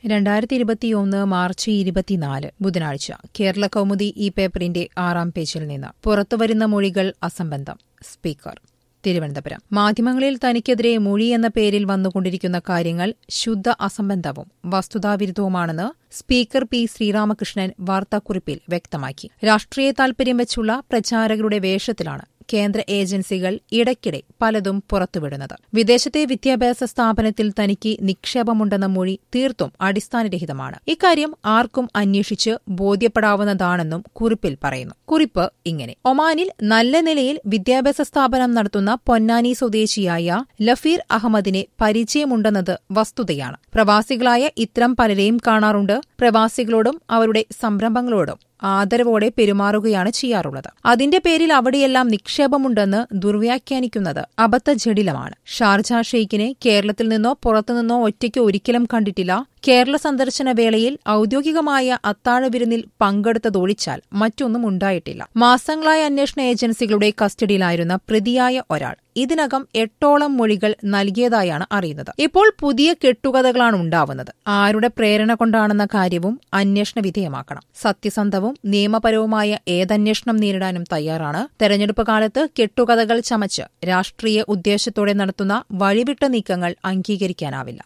രണ്ടായിരത്തി ഇരുപത്തിയൊന്ന് മാർച്ച് ഇരുപത്തിനാല് ബുധനാഴ്ച കേരള കൗമുദി ഈ പേപ്പറിന്റെ ആറാം പേജിൽ നിന്ന് പുറത്തുവരുന്ന മൊഴികൾ അസംബന്ധം സ്പീക്കർ തിരുവനന്തപുരം മാധ്യമങ്ങളിൽ തനിക്കെതിരെ മൊഴി എന്ന പേരിൽ വന്നുകൊണ്ടിരിക്കുന്ന കാര്യങ്ങൾ ശുദ്ധ അസംബന്ധവും വസ്തുതാവിരുദ്ധവുമാണെന്ന് സ്പീക്കർ പി ശ്രീരാമകൃഷ്ണൻ വാർത്താക്കുറിപ്പിൽ വ്യക്തമാക്കി രാഷ്ട്രീയ താൽപര്യം വെച്ചുള്ള പ്രചാരകരുടെ വേഷത്തിലാണ് കേന്ദ്ര ഏജൻസികൾ ഇടയ്ക്കിടെ പലതും പുറത്തുവിടുന്നത് വിദേശത്തെ വിദ്യാഭ്യാസ സ്ഥാപനത്തിൽ തനിക്ക് നിക്ഷേപമുണ്ടെന്ന മൊഴി തീർത്തും അടിസ്ഥാനരഹിതമാണ് ഇക്കാര്യം ആർക്കും അന്വേഷിച്ച് ബോധ്യപ്പെടാവുന്നതാണെന്നും കുറിപ്പിൽ പറയുന്നു കുറിപ്പ് ഇങ്ങനെ ഒമാനിൽ നല്ല നിലയിൽ വിദ്യാഭ്യാസ സ്ഥാപനം നടത്തുന്ന പൊന്നാനി സ്വദേശിയായ ലഫീർ അഹമ്മദിനെ പരിചയമുണ്ടെന്നത് വസ്തുതയാണ് പ്രവാസികളായ ഇത്തരം പലരെയും കാണാറുണ്ട് പ്രവാസികളോടും അവരുടെ സംരംഭങ്ങളോടും ആദരവോടെ പെരുമാറുകയാണ് ചെയ്യാറുള്ളത് അതിന്റെ പേരിൽ അവിടെയെല്ലാം നിക്ഷേപമുണ്ടെന്ന് ദുർവ്യാഖ്യാനിക്കുന്നത് അബദ്ധജടിലമാണ് ഷാർജ ഷെയ്ഖിനെ കേരളത്തിൽ നിന്നോ പുറത്തുനിന്നോ ഒറ്റയ്ക്ക് ഒരിക്കലും കണ്ടിട്ടില്ല കേരള സന്ദർശന വേളയിൽ ഔദ്യോഗികമായ അത്താഴ വിരുന്നിൽ പങ്കെടുത്തതൊഴിച്ചാൽ മറ്റൊന്നും ഉണ്ടായിട്ടില്ല മാസങ്ങളായ അന്വേഷണ ഏജൻസികളുടെ കസ്റ്റഡിയിലായിരുന്ന പ്രതിയായ ഒരാൾ ഇതിനകം എട്ടോളം മൊഴികൾ നൽകിയതായാണ് അറിയുന്നത് ഇപ്പോൾ പുതിയ കെട്ടുകഥകളാണ് ഉണ്ടാവുന്നത് ആരുടെ പ്രേരണ കൊണ്ടാണെന്ന കാര്യവും അന്വേഷണ വിധേയമാക്കണം സത്യസന്ധവും നിയമപരവുമായ ഏതന്വേഷണം നേരിടാനും തയ്യാറാണ് തെരഞ്ഞെടുപ്പ് കാലത്ത് കെട്ടുകഥകൾ ചമച്ച് രാഷ്ട്രീയ ഉദ്ദേശത്തോടെ നടത്തുന്ന വഴിവിട്ട നീക്കങ്ങൾ അംഗീകരിക്കാനാവില്ല